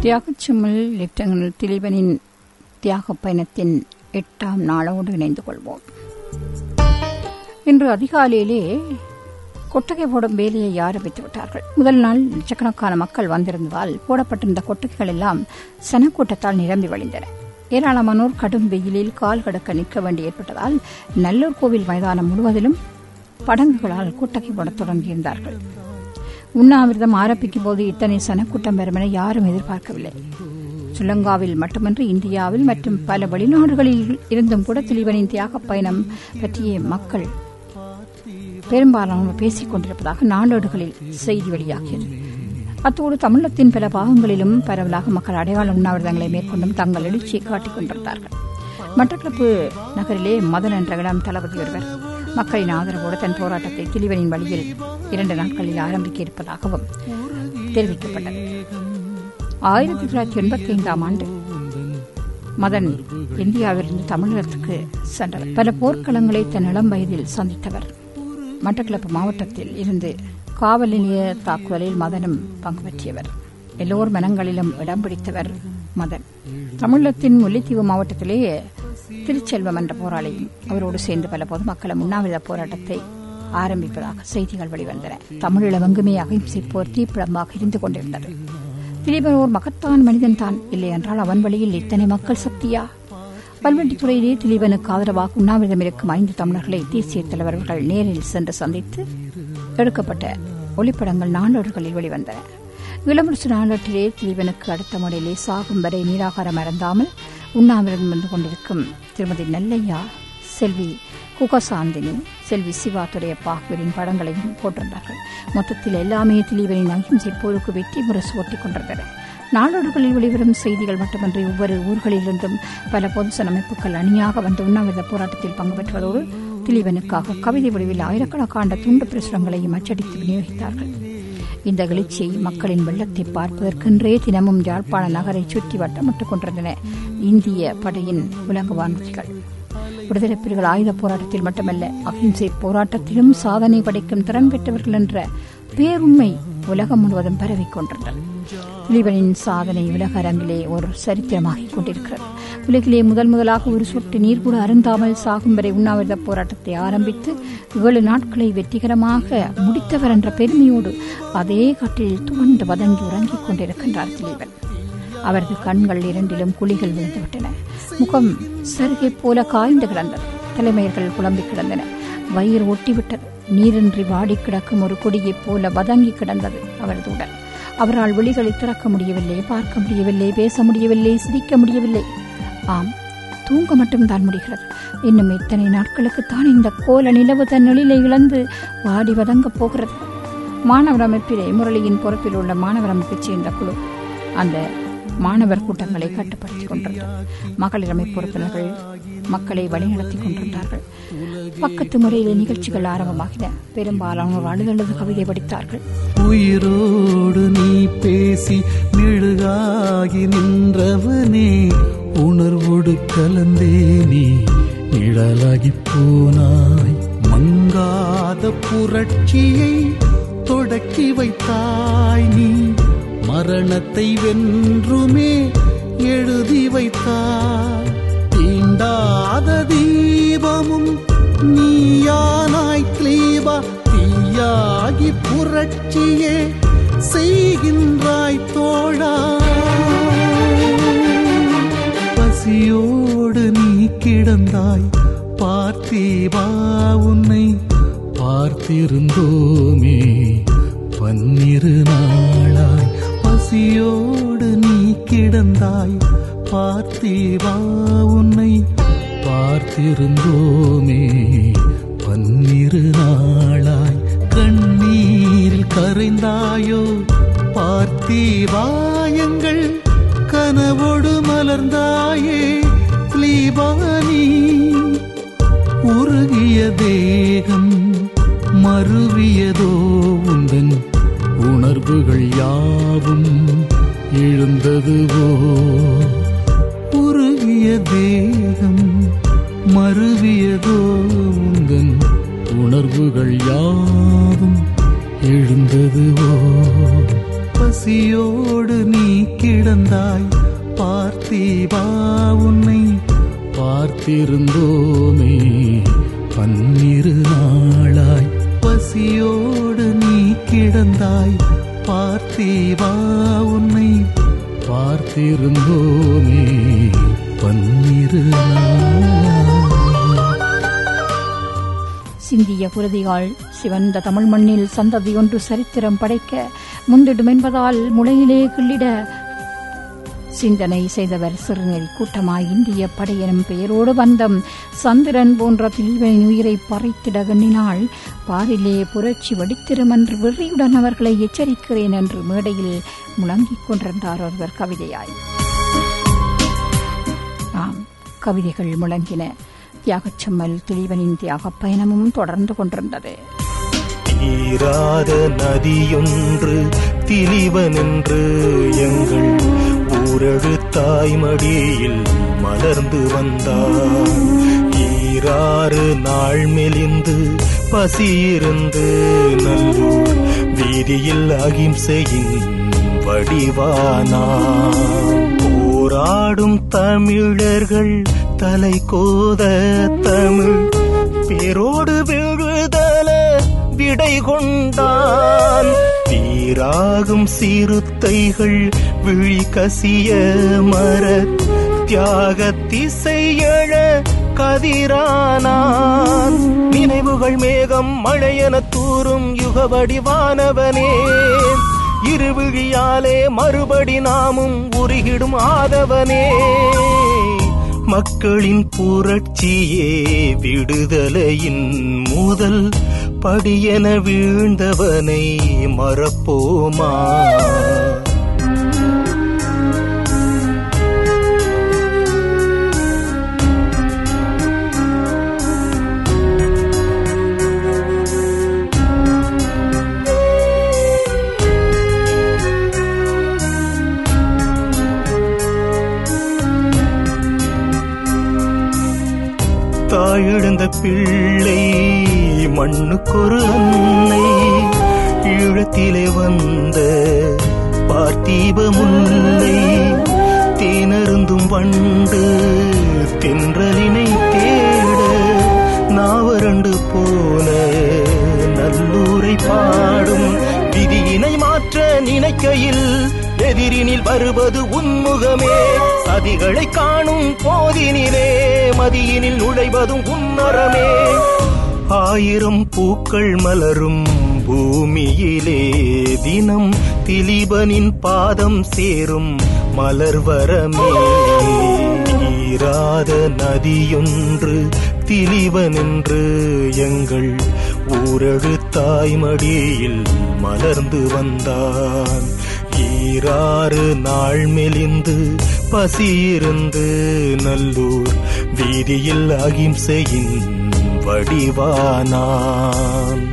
தியாகச்செம்மல் lieutenant திலீபனின் தியாக பயணத்தின் எட்டாம் நாளோடு இணைந்து கொள்வோம் இன்று அதிகாலையிலே கொட்டகை போடும் வேலையை ஆரம்பித்து விட்டார்கள் முதல் நாள் லட்சக்கணக்கான மக்கள் வந்திருந்ததால் போடப்பட்டிருந்த கொட்டகைகள் எல்லாம் சனக்கூட்டத்தால் நிரம்பி வழிந்தன ஏராளமானோர் கடும் வெயிலில் கால் கடக்க நிற்க வேண்டி ஏற்பட்டதால் நல்லூர் கோவில் மைதானம் முழுவதிலும் படங்குகளால் கொட்டகை போடத் தொடங்கியிருந்தார்கள் உண்ணாவிரதம் ஆரம்பிக்கும் போது இத்தனை சனக்கூட்டம் வரும் என யாரும் எதிர்பார்க்கவில்லை ஸ்ரீலங்காவில் மட்டுமன்றி இந்தியாவில் மற்றும் பல வெளிநாடுகளில் இருந்தும் கூட திலீபனின் தியாக பயணம் பற்றிய மக்கள் பெரும்பாலானோர் பேசிக் கொண்டிருப்பதாக நாளேடுகளில் செய்தி வெளியாகியது அத்தோடு தமிழகத்தின் பல பாகங்களிலும் பரவலாக மக்கள் அடையாள உண்ணாவிரதங்களை மேற்கொண்டும் தங்கள் எழுச்சியை காட்டிக் கொண்டிருந்தார்கள் மட்டக்களப்பு நகரிலே மதன் என்ற இடம் தளபதி ஒருவர் மக்களின் ஆதரவோடு தன் போராட்டத்தை திலீவனின் வழியில் இரண்டு நாட்களில் ஆரம்பிக்க இருப்பதாகவும் தெரிவிக்கப்பட்டது ஆயிரத்தி தொள்ளாயிரத்தி எண்பத்தி ஐந்தாம் ஆண்டு மதன் இந்தியாவிலிருந்து தமிழகத்துக்கு சென்றவர் பல போர்க்களங்களை தன் இளம் வயதில் சந்தித்தவர் மட்டக்களப்பு மாவட்டத்தில் இருந்து காவல் நிலைய தாக்குதலில் மதனும் பங்கு பற்றியவர் எல்லோர் மனங்களிலும் இடம் பிடித்தவர் மதன் தமிழகத்தின் முல்லைத்தீவு மாவட்டத்திலே திருச்செல்வம் என்ற போராளியும் அவரோடு சேர்ந்து பல பொதுமக்களும் உண்ணாவிரத போராட்டத்தை ஆரம்பிப்பதாக செய்திகள் வெளிவந்தன தமிழீழமெங்குமே அகிம்சை போர் தீப்பிழம்பாக இருந்து கொண்டிருந்தது திலீபன் ஓர் மகத்தான் மனிதன் தான் இல்லை என்றால் அவன் வழியில் இத்தனை மக்கள் சக்தியா பல்வெட்டித்துறையிலே திலீபனுக்கு ஆதரவாக உண்ணாவிரதம் இருக்கும் ஐந்து தமிழர்களை தேசிய தலைவர்கள் நேரில் சென்று சந்தித்து எடுக்கப்பட்ட ஒளிப்படங்கள் நாளேடுகளில் வெளிவந்தன இளமுரசு நாளேட்டிலே திலீபனுக்கு அடுத்த முறையிலே சாகும் வரை நீராகாரம் அறந்தாமல் உண்ணாவிரதம் வந்து கொண்டிருக்கும் திருமதி நெல்லையா செல்வி குகசாந்தினி செல்வி சிவா துரையப்பா ஆகியோரின் படங்களையும் போட்டிருந்தார்கள் மொத்தத்தில் எல்லாமே திலீபனின் அகிம்சை போருக்கு வெற்றி முரசு ஒட்டிக் கொண்டிருந்தன நாளேடுகளில் வெளிவரும் செய்திகள் மட்டுமன்றி ஒவ்வொரு ஊர்களிலிருந்தும் பல பொதுசன அமைப்புகள் அணியாக வந்து உண்ணாவிரத போராட்டத்தில் பங்கு பெற்றுவதோடு திலீபனுக்காக கவிதை வடிவில் ஆயிரக்கணக்கான துண்டு பிரசுரங்களையும் அச்சடித்து விநியோகித்தார்கள் இந்த எழுச்சியை மக்களின் வெள்ளத்தை பார்ப்பதற்கென்றே தினமும் யாழ்ப்பாண நகரை சுற்றி வட்டமிட்டுக் கொண்டிருந்தன இந்திய படையின் உலக வானூர்திகள் விடுதலை புலிகள் ஆயுத போராட்டத்தில் மட்டுமல்ல அகிம்சை போராட்டத்திலும் சாதனை படைக்கும் திறன் பெற்றவர்கள் என்ற பேருண்மை உலகம் முழுவதும் பரவிக் கொண்டிருந்தது திலீபனின் சாதனை உலக அரங்கிலே ஒரு சரித்திரமாகிக் கொண்டிருக்கிறது உலகிலே முதல் முதலாக ஒரு சொட்டு நீர் கூட அருந்தாமல் சாகும் வரை உண்ணாவிரத போராட்டத்தை ஆரம்பித்து ஏழு நாட்களை வெற்றிகரமாக முடித்தவர் என்ற பெருமையோடு அதே கட்டில் துவண்டு வதங்கி உறங்கிக் கொண்டிருக்கின்றார் திலீபன் அவரது கண்கள் இரண்டிலும் குழிகள் விழுந்துவிட்டன முகம் சருகை போல காய்ந்து கிடந்தது தலைமையர்கள் குழம்பி கிடந்தன வயிறு ஒட்டிவிட்டது நீரின்றி வாடி கிடக்கும் ஒரு கொடியைப் போல வதங்கி கிடந்தது அவரது உடல் அவரால் விழிகளை திறக்க முடியவில்லை பார்க்க முடியவில்லை பேச முடியவில்லை சிரிக்க முடியவில்லை ஆம் தூங்க மட்டும்தான் முடிகிறது இன்னும் எத்தனை நாட்களுக்கு தான் இந்த கோல நிலவு தன் நிலையை இழந்து வாடி வதங்கப் போகிறது மாணவர் அமைப்பிலே முரளியின் பொறுப்பில் உள்ள மாணவர் அமைப்பைச் சேர்ந்த குழு அந்த மாணவர் கூட்டங்களை கட்டுப்படுத்திக் கொண்டிருந்தது மகளிர் அமைப்பு உறுப்பினர்கள் மக்களை வழிநடத்திக் கொண்டிருந்தார்கள் பக்கத்து முறையில் நிகழ்ச்சிகள் ஆரம்பமாகின பெரும்பாலானோர் அழுதழுது கவிதை படித்தார்கள் உயிரோடு நீ பேசி மெழுகாகி நின்றவனே உணர்வோடு கலந்தே நீ நிழலாகி போனாய் மங்காத புரட்சியை தொடக்கி வைத்தாய் நீ மரணத்தை வென்றுமே எழுதி வைத்தாய் தீண்டாத தீபமும் நீயானாய் கிளீபா தீயாகி புரட்சியே செய்கின்றாய் தோழா பசியோடு நீ கிடந்தாய் பார்த்தீவா உன்னை பார்த்திருந்தோமே பன்னிரு நாளாய் பசியோடு நீ கிடந்தாய் பார்த்தீவா உன்னை பார்த்திருந்தோமே பன்னிரு நாளாய் கண்ணீரில் கரைந்தாயோ பார்த்தீவாயங்கள் கனவோடு மலர்ந்தாயே கிளீபானி உருகிய தேகம் மறுவியதோ உந்தன் உணர்வுகள் யாவும் எழுந்ததுவோ உருகிய தேகம் மறுவியதோ உந்தன் உணர்வுகள் யாவும் எழுந்ததுவோ பசியோடு நீ கிடந்தாய் பார்த்தீவா உன்னை பார்த்திருந்தோமே பன்னிரு நாளாய் பசியோடு நீ கிடந்தாய் பார்த்தீவா உன்னை பார்த்திருந்தோமே பன்னிரு நாளாய் சிந்திய குருதியால் சிவந்த தமிழ் மண்ணில் சந்ததி ஒன்று சரித்திரம் படைக்க முந்திடும் என்பதால் முளையிலே கிள்ளிட சிந்தனை செய்தவர் சிறுநெறி கூட்டமாய் இந்திய படையெனும் பெயரோடு வந்தம் சந்திரன் போன்ற தில்வனின் உயிரை பறைத்திட எண்ணினாள் பாரிலே புரட்சி வெடித்திரும் என்று வெறியுடன் அவர்களை எச்சரிக்கிறேன் என்று மேடையில் முழங்கிக் கொண்டிருந்தார் ஒருவர் கவிதையாய் ஆம் கவிதைகள் முழங்கின தியாகச்சம்மல் திலீவனின் தியாகப் பயணமும் தொடர்ந்து கொண்டிருந்தது ஈராத நதியொன்று திலிவனென்று எங்கள் ஊரழு தாய்மடியில் மலர்ந்து வந்தார் ஈராறு நாள் மெலிந்து பசியிருந்து நல்லூர் வீதியில் அகிம்சையின் வடிவானாம் போராடும் தமிழர்கள் தலை கோத தமிழ் பேரோடு விழுதல விடை கொண்டான் தீராகும் சிறுத்தைகள் விழி கசிய மர தியாக திசையழ கதிரானான் நினைவுகள் மேகம் மழையென தூரும் யுக வடிவானவனே இருவிழியாலே மறுபடி நாமும் உருகிடும் ஆதவனே மக்களின் புரட்சியே விடுதலையின் முதல் படியென வீழ்ந்தவனை மறப்போமா தாழெழுந்த பிள்ளை மண்ணுக்கொரு அன்னை ஈழத்திலே வந்த பார்த்தீப முல்லை தேனருந்தும் வண்டு தென்றலினை தேட நாவரண்டு போன நல்லூரை பாடும் விதியினை மாற்ற நினைக்கையில் எதிரினில் வருவது உன்முகமே சதிகளை காணும் போதினிலே மதியினில் நுழைவதும் உன்னரமே ஆயிரம் பூக்கள் மலரும் பூமியிலே தினம் திலீபனின் பாதம் சேரும் மலர்வரமே ஈராத நதியொன்று திலீவனென்று எங்கள் ஊரழு தாய்மடியில் மலர்ந்து வந்தான் ஈராறு நாள் மெலிந்து பசியிருந்து நல்லூர் வீதியில் அகிம்சையின் வடிவானான்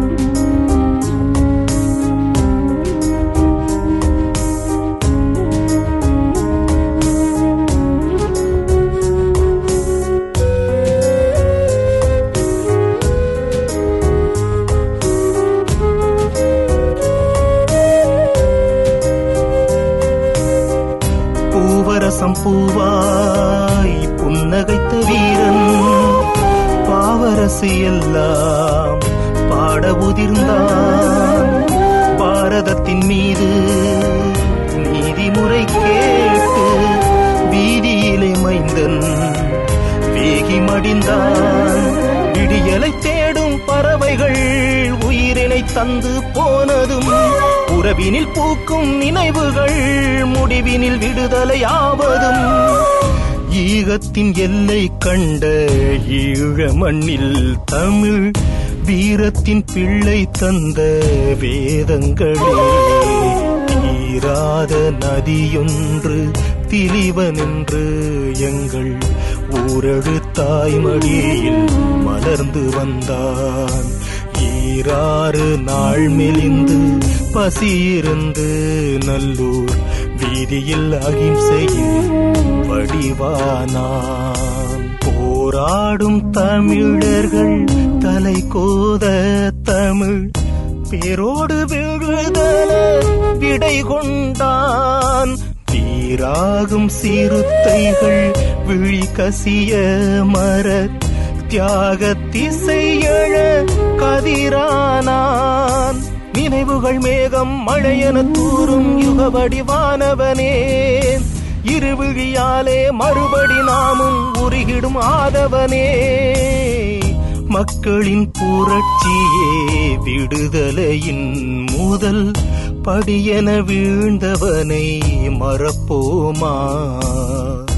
பூவரசம் பூவாய் புன்னகைத்த வீரன் பாவரசு எல்லாம் பாட உதிர்ந்தான் பாரதத்தின் மீது நீதிமுறை கேட்டு வீதியிலே மைந்தன் வேகி மடிந்தான் விடியலை தேடும் பறவைகள் உயிரினை தந்து போனதும் உறவினில் பூக்கும் நினைவுகள் முடிவினில் விடுதலை ஆவதும் ஈகத்தின் எல்லை கண்ட ஈழ மண்ணில் தமிழ் வீரத்தின் பிள்ளை தந்த வேதங்களே தீராத நதியொன்று திலிவனென்று எங்கள் ஊரழு தாய்மடியில் மலர்ந்து வந்தான் ஈராறு நாள் மெலிந்து பசியிருந்து நல்லூர் வீதியில் அகிம்சையின் வடிவானான் போராடும் தமிழர்கள் தலை கோத தமிழ் பேரோடு விழுதல விடை கொண்டான் வீராகும் சிறுத்தைகள் விழி கசிய மர தியாக திசையழ கதிரானான் நினைவுகள் மேகம் மழையென தூரும் யுக வடிவானவனே இருவிழியாலே மறுபடி நாமும் உருகிடும் ஆதவனே மக்களின் புரட்சியே விடுதலையின் முதல் படியென வீழ்ந்தவனை மறப்போமா